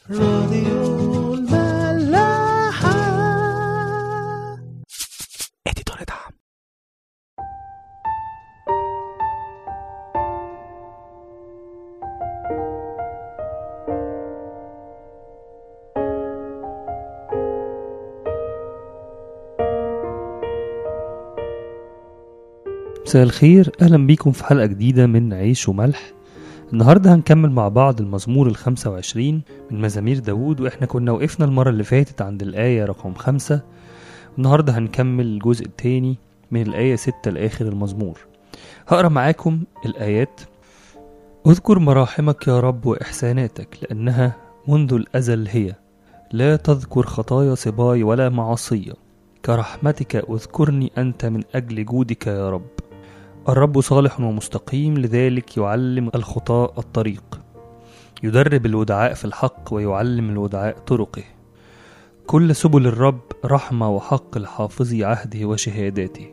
راديو الملاحة اديتور دعم مساء الخير اهلا بيكم في حلقة جديدة من عيش وملح النهاردة هنكمل مع بعض المزمور الخمسة وعشرين من مزامير داوود واحنا كنا وقفنا المرة اللي فاتت عند الآية رقم خمسة النهاردة هنكمل الجزء التاني من الآية ستة لآخر المزمور هقرا معاكم الآيات اذكر مراحمك يا رب وإحساناتك لأنها منذ الأزل هي لا تذكر خطايا صباي ولا معصية كرحمتك اذكرني أنت من أجل جودك يا رب الرب صالح ومستقيم لذلك يعلم الخطاة الطريق يدرب الودعاء في الحق ويعلم الودعاء طرقه كل سبل الرب رحمة وحق لحافظي عهده وشهاداته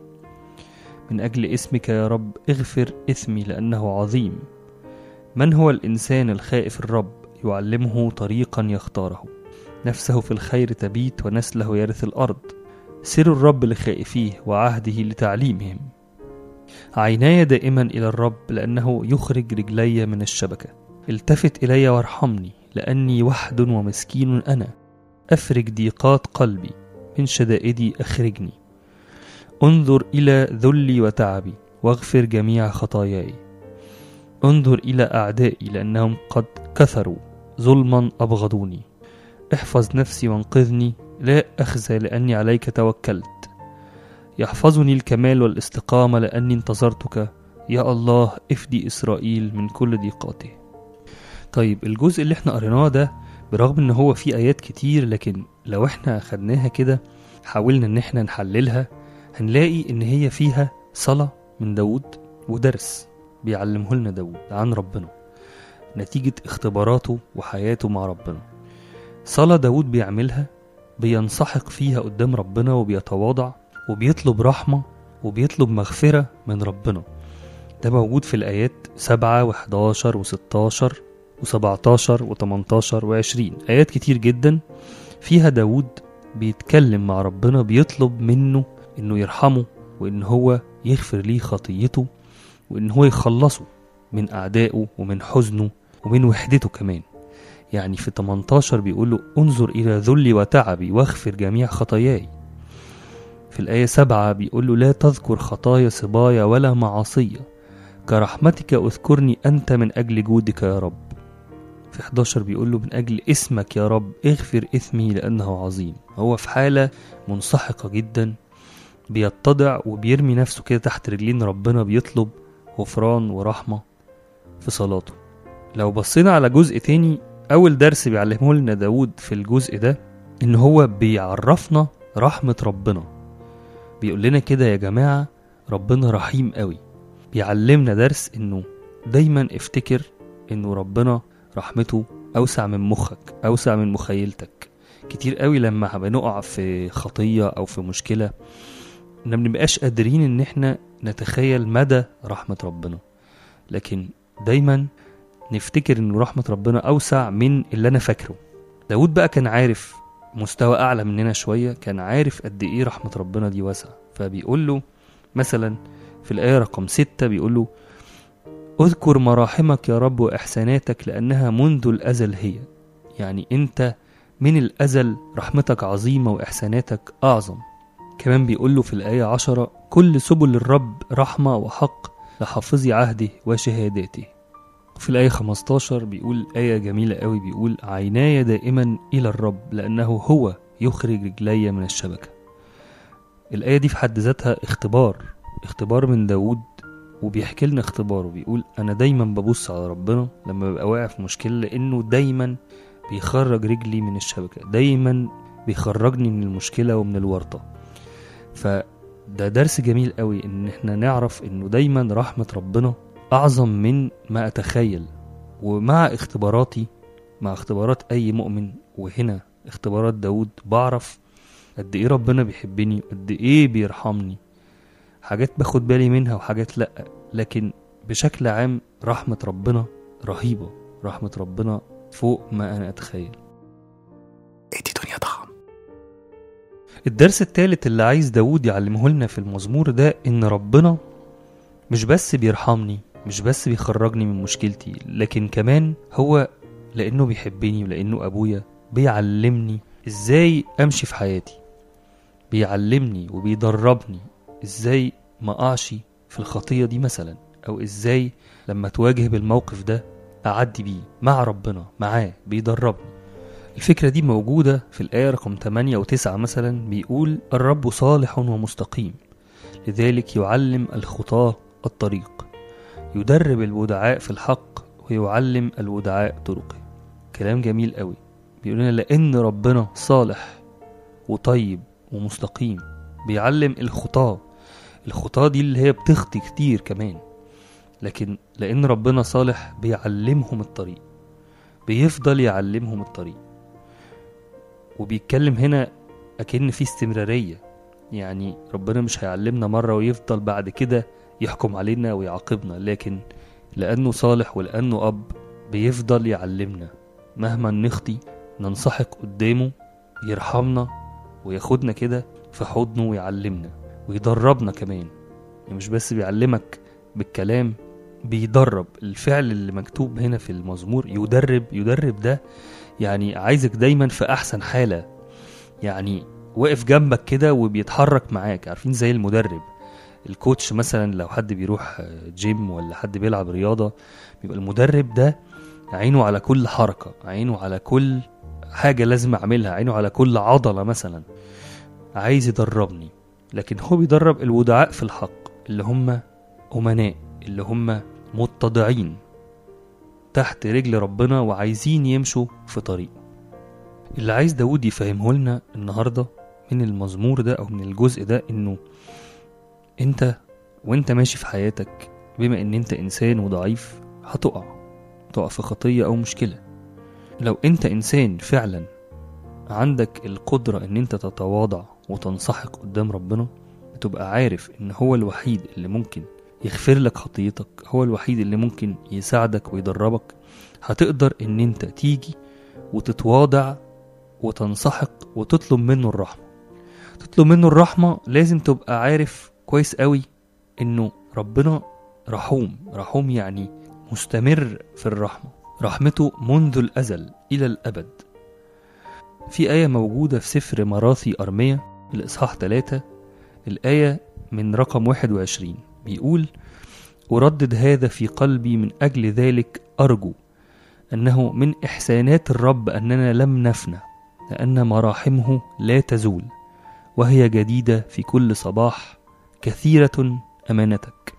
من أجل اسمك يا رب اغفر إثمي لأنه عظيم من هو الإنسان الخائف الرب يعلمه طريقا يختاره نفسه في الخير تبيت ونسله يرث الأرض سر الرب لخائفيه وعهده لتعليمهم عيناي دائما إلى الرب لأنه يخرج رجلي من الشبكة التفت إلي وارحمني لأني وحد ومسكين أنا أفرج ضيقات قلبي من شدائدي أخرجني انظر إلى ذلي وتعبي واغفر جميع خطاياي انظر إلى أعدائي لأنهم قد كثروا ظلما أبغضوني احفظ نفسي وانقذني لا أخزى لأني عليك توكلت يحفظني الكمال والاستقامة لأني انتظرتك يا الله افدي إسرائيل من كل ضيقاته طيب الجزء اللي احنا قريناه ده برغم ان هو فيه آيات كتير لكن لو احنا خدناها كده حاولنا ان احنا نحللها هنلاقي ان هي فيها صلاة من داود ودرس بيعلمه لنا داود عن ربنا نتيجة اختباراته وحياته مع ربنا صلاة داود بيعملها بينسحق فيها قدام ربنا وبيتواضع وبيطلب رحمة وبيطلب مغفرة من ربنا ده موجود في الآيات سبعة وحداشر وستاشر وسبعتاشر وتمنتاشر وعشرين آيات كتير جدا فيها داود بيتكلم مع ربنا بيطلب منه إنه يرحمه وإن هو يغفر ليه خطيته وإن هو يخلصه من أعدائه ومن حزنه ومن وحدته كمان يعني في 18 بيقول له انظر إلى ذلي وتعبي واغفر جميع خطاياي في الآية سبعة بيقول له لا تذكر خطايا صبايا ولا معاصية كرحمتك اذكرني أنت من أجل جودك يا رب في 11 بيقول له من أجل اسمك يا رب اغفر إثمي لأنه عظيم هو في حالة منسحقة جدا بيتضع وبيرمي نفسه كده تحت رجلين ربنا بيطلب غفران ورحمة في صلاته لو بصينا على جزء تاني أول درس بيعلمه لنا داود في الجزء ده إن هو بيعرفنا رحمة ربنا بيقول لنا كده يا جماعة ربنا رحيم قوي بيعلمنا درس إنه دايما افتكر إنه ربنا رحمته أوسع من مخك أوسع من مخيلتك كتير قوي لما بنقع في خطية أو في مشكلة ما بنبقاش قادرين إن احنا نتخيل مدى رحمة ربنا لكن دايما نفتكر إن رحمة ربنا أوسع من اللي أنا فاكره داود بقى كان عارف مستوى أعلى مننا شوية كان عارف قد إيه رحمة ربنا دي واسعة فبيقول له مثلا في الآية رقم ستة بيقول له اذكر مراحمك يا رب وإحساناتك لأنها منذ الأزل هي يعني أنت من الأزل رحمتك عظيمة وإحساناتك أعظم كمان بيقول له في الآية عشرة كل سبل الرب رحمة وحق لحافظي عهده وشهاداته في الآية 15 بيقول آية جميلة قوي بيقول عيناي دائما إلى الرب لأنه هو يخرج رجلي من الشبكة الآية دي في حد ذاتها اختبار اختبار من داود وبيحكي لنا اختباره بيقول أنا دايما ببص على ربنا لما ببقى واقع في مشكلة لأنه دايما بيخرج رجلي من الشبكة دايما بيخرجني من المشكلة ومن الورطة فده درس جميل قوي ان احنا نعرف انه دايما رحمة ربنا اعظم من ما اتخيل ومع اختباراتي مع اختبارات اي مؤمن وهنا اختبارات داود بعرف قد ايه ربنا بيحبني وقد ايه بيرحمني حاجات باخد بالي منها وحاجات لا لكن بشكل عام رحمة ربنا رهيبة رحمة ربنا فوق ما انا اتخيل الدرس الثالث اللي عايز داود يعلمه لنا في المزمور ده ان ربنا مش بس بيرحمني مش بس بيخرجني من مشكلتي لكن كمان هو لانه بيحبني ولانه ابويا بيعلمني ازاي امشي في حياتي بيعلمني وبيدربني ازاي ما اقعش في الخطيه دي مثلا او ازاي لما تواجه بالموقف ده اعدي بيه مع ربنا معاه بيدربني الفكرة دي موجودة في الآية رقم 8 و 9 مثلا بيقول الرب صالح ومستقيم لذلك يعلم الخطاة الطريق يدرب الودعاء في الحق ويعلم الودعاء طرقه كلام جميل قوي بيقول لنا لأن ربنا صالح وطيب ومستقيم بيعلم الخطاة الخطاة دي اللي هي بتخطي كتير كمان لكن لأن ربنا صالح بيعلمهم الطريق بيفضل يعلمهم الطريق وبيتكلم هنا أكن في استمرارية يعني ربنا مش هيعلمنا مرة ويفضل بعد كده يحكم علينا ويعاقبنا لكن لأنه صالح ولأنه أب بيفضل يعلمنا مهما نخطي ننسحق قدامه يرحمنا وياخدنا كده في حضنه ويعلمنا ويدربنا كمان يعني مش بس بيعلمك بالكلام بيدرب الفعل اللي مكتوب هنا في المزمور يدرب يدرب ده يعني عايزك دايما في احسن حاله يعني واقف جنبك كده وبيتحرك معاك عارفين زي المدرب الكوتش مثلا لو حد بيروح جيم ولا حد بيلعب رياضه بيبقى المدرب ده عينه على كل حركه عينه على كل حاجه لازم اعملها عينه على كل عضله مثلا عايز يدربني لكن هو بيدرب الودعاء في الحق اللي هم امناء اللي هم متضعين تحت رجل ربنا وعايزين يمشوا في طريق اللي عايز داود يفهمه لنا النهاردة من المزمور ده أو من الجزء ده إنه أنت وأنت ماشي في حياتك بما إن أنت إنسان وضعيف هتقع تقع في خطية أو مشكلة لو أنت إنسان فعلا عندك القدرة إن أنت تتواضع وتنسحق قدام ربنا بتبقى عارف إن هو الوحيد اللي ممكن يغفر لك خطيتك هو الوحيد اللي ممكن يساعدك ويدربك هتقدر ان انت تيجي وتتواضع وتنسحق وتطلب منه الرحمة تطلب منه الرحمة لازم تبقى عارف كويس قوي انه ربنا رحوم رحوم يعني مستمر في الرحمة رحمته منذ الأزل إلى الأبد في آية موجودة في سفر مراثي أرمية الإصحاح 3 الآية من رقم 21 بيقول أردد هذا في قلبي من أجل ذلك أرجو أنه من إحسانات الرب أننا لم نفنى لأن مراحمه لا تزول وهي جديدة في كل صباح كثيرة أمانتك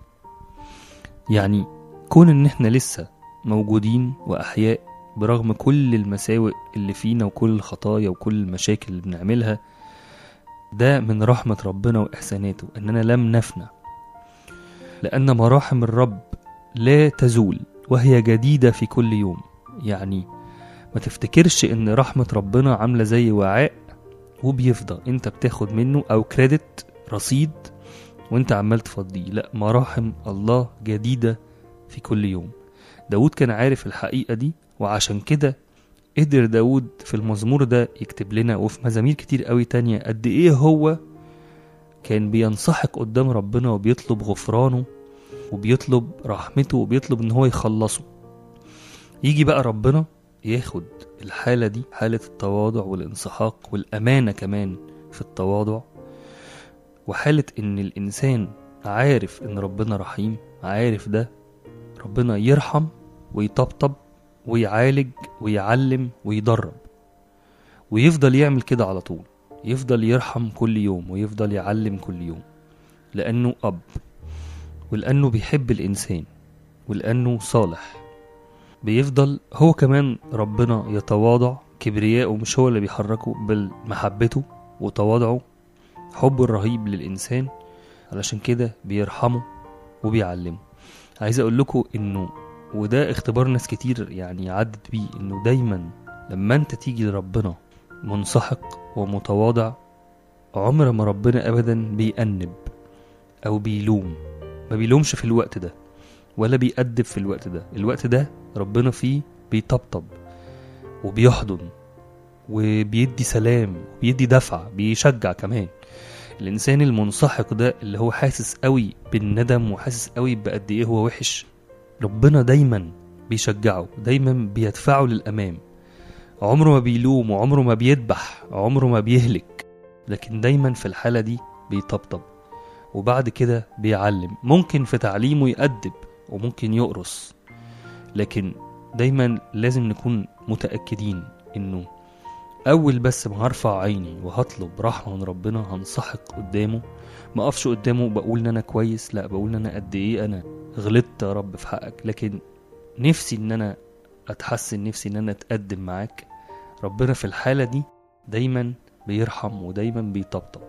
يعني كون إن إحنا لسه موجودين وأحياء برغم كل المساوئ اللي فينا وكل الخطايا وكل المشاكل اللي بنعملها ده من رحمة ربنا وإحساناته أننا لم نفنى لأن مراحم الرب لا تزول وهي جديدة في كل يوم يعني ما تفتكرش ان رحمة ربنا عاملة زي وعاء وبيفضى انت بتاخد منه او كريدت رصيد وانت عمال تفضيه لا مراحم الله جديدة في كل يوم داود كان عارف الحقيقة دي وعشان كده قدر داود في المزمور ده يكتب لنا وفي مزامير كتير قوي تانية قد ايه هو كان بينسحق قدام ربنا وبيطلب غفرانه وبيطلب رحمته وبيطلب ان هو يخلصه يجي بقى ربنا ياخد الحالة دي حالة التواضع والانسحاق والأمانة كمان في التواضع وحالة إن الإنسان عارف إن ربنا رحيم عارف ده ربنا يرحم ويطبطب ويعالج ويعلم ويدرب ويفضل يعمل كده على طول يفضل يرحم كل يوم ويفضل يعلم كل يوم لأنه أب ولأنه بيحب الإنسان ولأنه صالح بيفضل هو كمان ربنا يتواضع كبرياءه مش هو اللي بيحركه بل محبته وتواضعه حبه الرهيب للإنسان علشان كده بيرحمه وبيعلمه عايز أقول لكم إنه وده اختبار ناس كتير يعني عدت بيه إنه دايما لما أنت تيجي لربنا منسحق ومتواضع عمر ما ربنا أبدا بيأنب أو بيلوم ما بيلومش في الوقت ده ولا بيأدب في الوقت ده الوقت ده ربنا فيه بيطبطب وبيحضن وبيدي سلام بيدي دفعة بيشجع كمان الإنسان المنسحق ده اللي هو حاسس قوي بالندم وحاسس قوي بقد إيه هو وحش ربنا دايما بيشجعه دايما بيدفعه للأمام عمره ما بيلوم وعمره ما بيدبح عمره ما بيهلك لكن دايما في الحالة دي بيطبطب وبعد كده بيعلم ممكن في تعليمه يأدب وممكن يقرص لكن دايما لازم نكون متأكدين انه اول بس ما هرفع عيني وهطلب رحمة من ربنا هنسحق قدامه ما اقفش قدامه بقول ان انا كويس لا بقول ان انا قد ايه انا غلطت يا رب في حقك لكن نفسي ان انا اتحسن نفسي ان انا اتقدم معاك ربنا في الحالة دي دايما بيرحم ودايما بيطبطب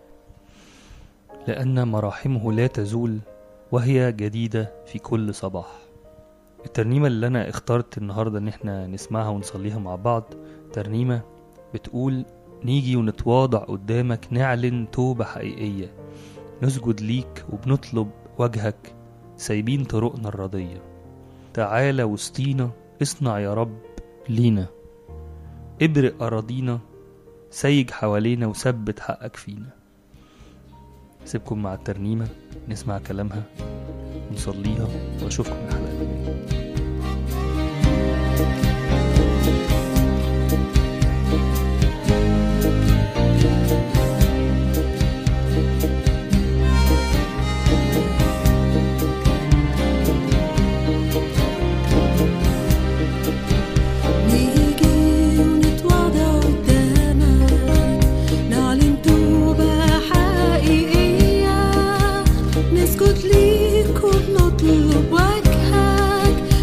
لأن مراحمه لا تزول وهي جديدة في كل صباح الترنيمة اللي أنا اخترت النهاردة إن احنا نسمعها ونصليها مع بعض ترنيمة بتقول نيجي ونتواضع قدامك نعلن توبة حقيقية نسجد ليك وبنطلب وجهك سايبين طرقنا الرضية تعالى وسطينا اصنع يا رب لينا ابرق أراضينا سيج حوالينا وثبت حقك فينا سيبكم مع الترنيمة نسمع كلامها نصليها واشوفكم الحلقة الجاية نيجي ونتواضع قدامك نعلن توبة حقيقية نسجد ليك وبنطلب وجهك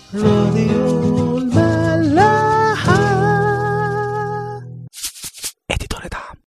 راديو